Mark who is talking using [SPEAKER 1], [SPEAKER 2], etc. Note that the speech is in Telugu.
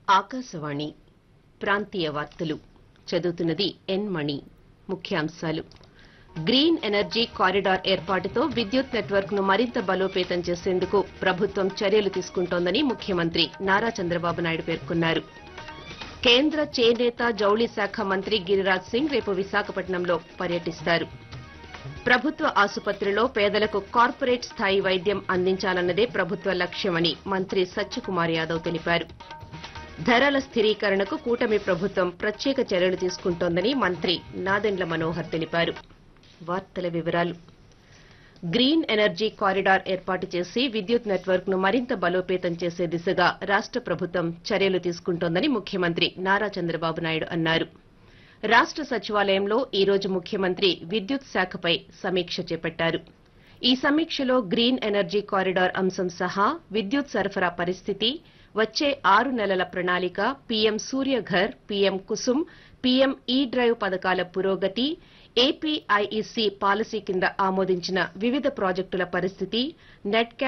[SPEAKER 1] ఆకాశవాణి ప్రాంతీయ వార్తలు చదువుతున్నది ఎన్ మణి ముఖ్యాంశాలు గ్రీన్ ఎనర్జీ కారిడార్ ఏర్పాటుతో విద్యుత్ నెట్వర్క్ ను మరింత బలోపేతం చేసేందుకు ప్రభుత్వం చర్యలు తీసుకుంటోందని ముఖ్యమంత్రి నారా చంద్రబాబు నాయుడు పేర్కొన్నారు కేంద్ర చేనేత జౌళి శాఖ మంత్రి గిరిరాజ్ సింగ్ రేపు విశాఖపట్నంలో పర్యటిస్తారు ప్రభుత్వ ఆసుపత్రిలో పేదలకు కార్పొరేట్ స్థాయి వైద్యం అందించాలన్నదే ప్రభుత్వ లక్ష్యమని మంత్రి సత్యకుమార్ యాదవ్ తెలిపారు ధరల స్థిరీకరణకు కూటమి ప్రభుత్వం ప్రత్యేక చర్యలు తీసుకుంటోందని మంత్రి నాదెండ్ల మనోహర్ తెలిపారు వార్తల వివరాలు గ్రీన్ ఎనర్జీ కారిడార్ ఏర్పాటు చేసి విద్యుత్ నెట్వర్క్ ను మరింత బలోపేతం చేసే దిశగా రాష్ట ప్రభుత్వం చర్యలు తీసుకుంటోందని ముఖ్యమంత్రి నారా చంద్రబాబు నాయుడు అన్నారు రాష్ట సచివాలయంలో ఈ రోజు ముఖ్యమంత్రి విద్యుత్ శాఖపై సమీక్ష చేపట్టారు ఈ సమీక్షలో గ్రీన్ ఎనర్జీ కారిడార్ అంశం సహా విద్యుత్ సరఫరా పరిస్థితి వచ్చే ఆరు నెలల ప్రణాళిక PM Suryaghar PM Kusum PM E drive పథకాల పురోగతి ఏపీఐఈసీ పాలసీ కింద ఆమోదించిన వివిధ ప్రాజెక్టుల పరిస్థితి నెట్